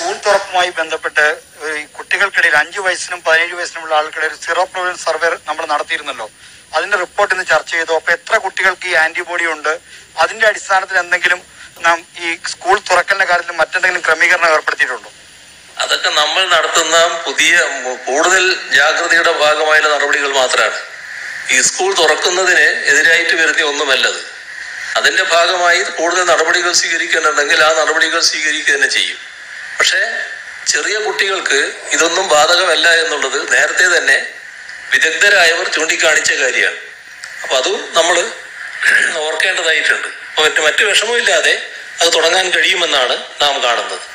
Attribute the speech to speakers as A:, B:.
A: school തുറപ്പുമായി ബന്ധപ്പെട്ട് ഏഹ്, ഈ കുട്ടികൾക്കിടയിൽ അഞ്ചു വയസ്സിനും പതിനേഴ് വയസ്സിനുമുള്ള ആൾക്കിടയിൽ സീറോ പ്രോബ്ലം സർവേ നമ്മൾ നടത്തിയിരുന്നല്ലോ അതിന്റെ റിപ്പോർട്ട് ഇന്ന് ചർച്ച ചെയ്തു അപ്പൊ എത്ര കുട്ടികൾക്ക് ഈ ആന്റിബോഡി ഉണ്ട് അതിന്റെ അടിസ്ഥാനത്തിൽ എന്തെങ്കിലും നാം ഈ സ്കൂൾ തുറക്കലിന്റെ കാര്യത്തിൽ മറ്റെന്തെങ്കിലും ക്രമീകരണം ഏർപ്പെടുത്തിയിട്ടുണ്ടോ
B: അതൊക്കെ നമ്മൾ നടത്തുന്ന പുതിയ മ- കൂടുതൽ ജാഗ്രതയുടെ ഭാഗമായുള്ള നടപടികൾ മാത്രമാണ് ഈ സ്കൂൾ തുറക്കുന്നതിന് എതിരായിട്ട് വരുന്ന ഒന്നുമല്ലത് അതിന്റെ ഭാഗമായി കൂടുതൽ നടപടികൾ സ്വീകരിക്കുന്നുണ്ടെങ്കിൽ ആ നടപടികൾ സ്വീകരിക്കുക തന്നെ ചെയ്യും പക്ഷേ ചെറിയ കുട്ടികൾക്ക് ഇതൊന്നും ബാധകമല്ല എന്നുള്ളത് നേരത്തെ തന്നെ വിദഗ്ധരായവർ ചൂണ്ടിക്കാണിച്ച കാര്യമാണ് അപ്പൊ അതും നമ്മൾ ഓർക്കേണ്ടതായിട്ടുണ്ട് അപ്പൊ മറ്റു മറ്റു വിഷമമില്ലാതെ അത് തുടങ്ങാൻ കഴിയുമെന്നാണ് നാം കാണുന്നത്